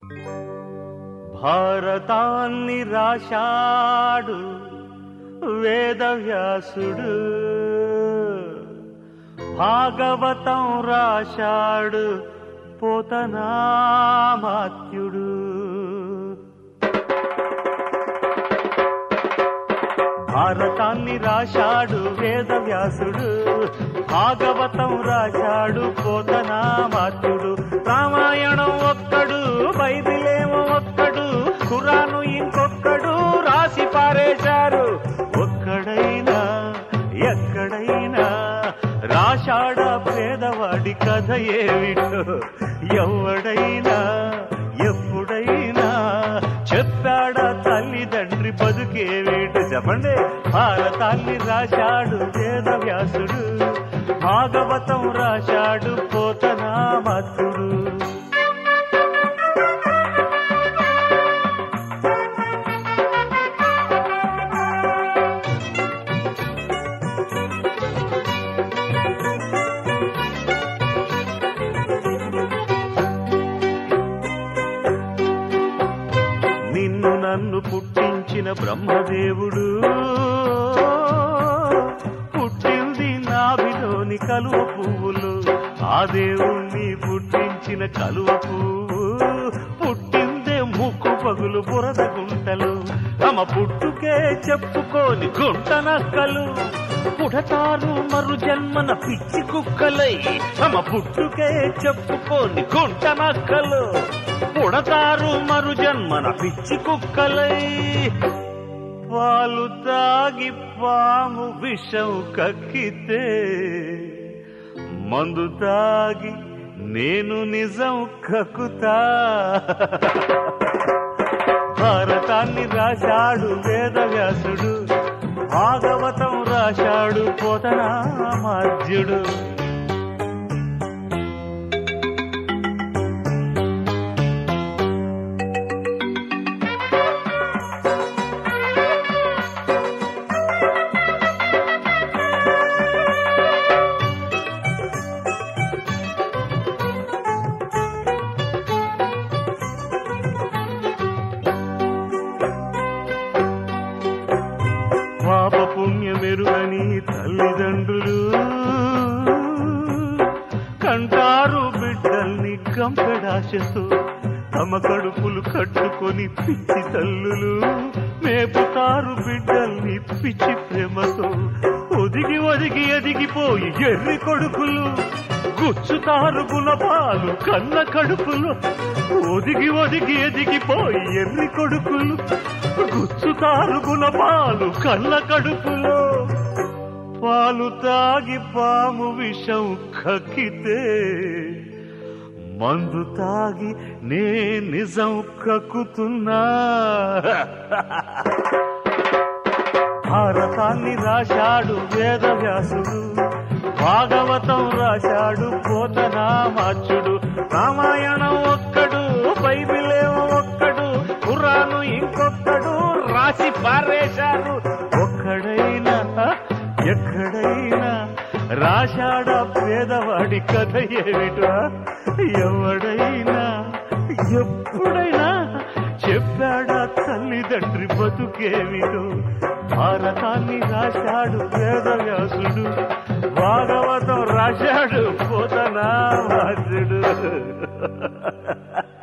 భారతాన్ని రాశాడు వేదవ్యాసుడు భాగవతం రాశాడు పోతనామాత్యుడు భారతాన్ని రాశాడు వేదవ్యాసుడు భాగవతం రాశాడు పోతనామాత్యుడు రామాయణం ఒక్కడు బైబిలేమో ఒక్కడు ఖురాను ఇంకొక్కడు రాసి పారేశారు ఒక్కడైనా ఎక్కడైనా రాశాడ పేదవాడి కథ ఏమిటో ఎవడైనా ఎప్పుడైనా చెప్పాడా తల్లిదండ్రి బతుకేమిటో చెప్పండి భారతాన్ని రాశాడు వేదవ్యాసుడు భాగవతం రాశాడు పోతనామత్తుడు నిన్ను నన్ను పుట్టించిన బ్రహ్మదేవుడు పుట్టింది నాభిలోని కలువ పువ్వులు ఆ దేవుణ్ణి పుట్టించిన కలువ పువ్వు పుట్టిందే ముక్కు పగులు బురద గుంటలు తమ పుట్టుకే చెప్పుకోని గుంట నక్కలు పుడతారు మరు జన్మన పిచ్చి కుక్కలై తమ పుట్టుకే చెప్పుకోని గుంట నక్కలు పుడతారు మరు జన్మన పిచ్చి కుక్కలై పాలు తాగి పాము విషం కక్కితే మందు తాగి నేను నిజం కక్కుతా భారతాన్ని రాశాడు వేదవ్యాసుడు భాగవతం రాశాడు పోతనామాద్యుడు పాప పుణ్యమెరుగని తల్లిదండ్రులు కంటారు బిడ్డల్ని కంపెడాశతో తమ కడుపులు కట్టుకొని పిచ్చి తల్లులు మేపుతారు బిడ్డల్ని పిచ్చి ప్రేమతో ఒదిగి ఒదిగి ఎదిగిపోయి ఎర్రి కొడుకులు గుచ్చుతారు గులపాలు కన్న కడుపులు ఒదిగి ఒదిగి ఎదిగిపోయి ఎర్రి కొడుకులు గుచ్చుతారు గులపాలు కన్న కడుపులో పాలు తాగి పాము విషం కక్కితే మందు తాగి నే నిజం కక్కుతున్నా భారతాన్ని రాశాడు వేదవ్యాసుడు భాగవతం రాశాడు పోతనామాచ్యుడు రామాయణం ఒక్కడు బైబిలేమో ఒక్కడు ఖురాను ఇంకొక్కడు రాసి పారేశారు ఒక్కడైనా ఎక్కడైనా రాశాడ పేదవాడి కథ ఏమిటా ఎవడైనా ఎప్పుడైనా చెప్పాడా తల్లిదండ్రి బతుకేమిటో భారతాన్ని రాశాడు వేదవ్యాసుడు భాగవతం రాశాడు పోతనా వాసుడు